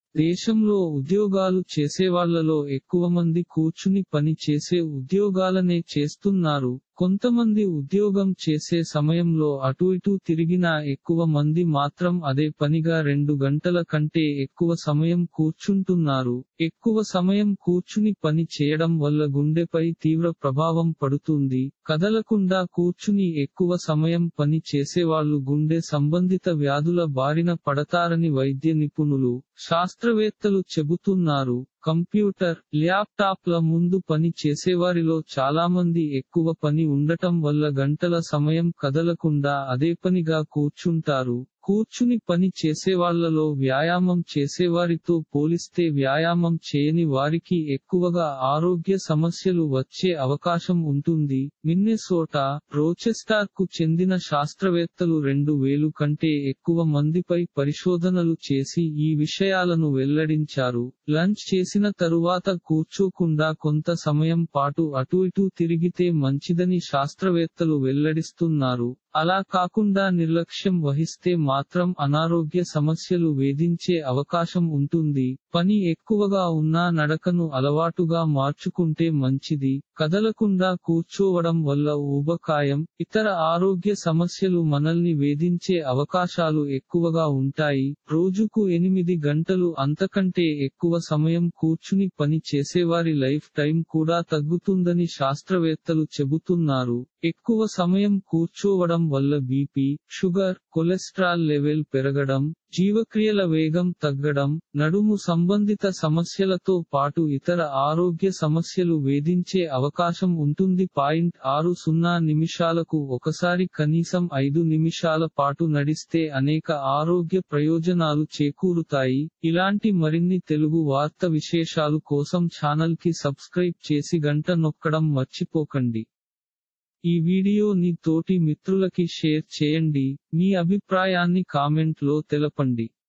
దేశంలో ఉద్యోగాలు చేసేవాళ్లలో ఎక్కువ మంది కూర్చుని పని చేసే ఉద్యోగాలనే చేస్తున్నారు కొంతమంది ఉద్యోగం చేసే సమయంలో అటు ఇటు తిరిగినా ఎక్కువ మంది మాత్రం అదే పనిగా రెండు గంటల కంటే ఎక్కువ సమయం కూర్చుంటున్నారు ఎక్కువ సమయం కూర్చుని పని చేయడం వల్ల గుండెపై తీవ్ర ప్రభావం పడుతుంది కదలకుండా కూర్చుని ఎక్కువ సమయం పని చేసేవాళ్లు గుండె సంబంధిత వ్యాధుల బారిన పడతారని వైద్య నిపుణులు శాస్త్రవేత్తలు చెబుతున్నారు కంప్యూటర్ ల్యాప్టాప్ల ముందు పని చేసేవారిలో చాలామంది ఎక్కువ పని ఉండటం వల్ల గంటల సమయం కదలకుండా అదే పనిగా కూర్చుంటారు కూర్చుని పని చేసేవాళ్లలో వ్యాయామం చేసేవారితో పోలిస్తే వ్యాయామం చేయని వారికి ఎక్కువగా ఆరోగ్య సమస్యలు వచ్చే అవకాశం ఉంటుంది మిన్నెసోటా రోచెస్టార్ కు చెందిన శాస్త్రవేత్తలు రెండు వేలు కంటే ఎక్కువ మందిపై పరిశోధనలు చేసి ఈ విషయాలను వెల్లడించారు లంచ్ చేసిన తరువాత కూర్చోకుండా కొంత సమయం పాటు అటు ఇటు తిరిగితే మంచిదని శాస్త్రవేత్తలు వెల్లడిస్తున్నారు అలా కాకుండా నిర్లక్ష్యం వహిస్తే మాత్రం అనారోగ్య సమస్యలు వేధించే అవకాశం ఉంటుంది పని ఎక్కువగా ఉన్నా నడకను అలవాటుగా మార్చుకుంటే మంచిది కదలకుండా కూర్చోవడం వల్ల ఊబకాయం ఇతర ఆరోగ్య సమస్యలు మనల్ని వేధించే అవకాశాలు ఎక్కువగా ఉంటాయి రోజుకు ఎనిమిది గంటలు అంతకంటే ఎక్కువ సమయం కూర్చుని పని చేసేవారి లైఫ్ టైం కూడా తగ్గుతుందని శాస్త్రవేత్తలు చెబుతున్నారు ఎక్కువ సమయం కూర్చోవడం వల్ల బీపీ షుగర్ కొలెస్ట్రాల్ లెవెల్ పెరగడం జీవక్రియల వేగం తగ్గడం నడుము సంబంధిత సమస్యలతో పాటు ఇతర ఆరోగ్య సమస్యలు వేధించే అవకాశం ఉంటుంది పాయింట్ ఆరు సున్నా నిమిషాలకు ఒకసారి కనీసం ఐదు నిమిషాల పాటు నడిస్తే అనేక ఆరోగ్య ప్రయోజనాలు చేకూరుతాయి ఇలాంటి మరిన్ని తెలుగు వార్త విశేషాలు కోసం ఛానల్ కి సబ్స్క్రైబ్ చేసి గంట నొక్కడం మర్చిపోకండి ఈ వీడియోని తోటి మిత్రులకి షేర్ చేయండి మీ అభిప్రాయాన్ని కామెంట్ లో తెలపండి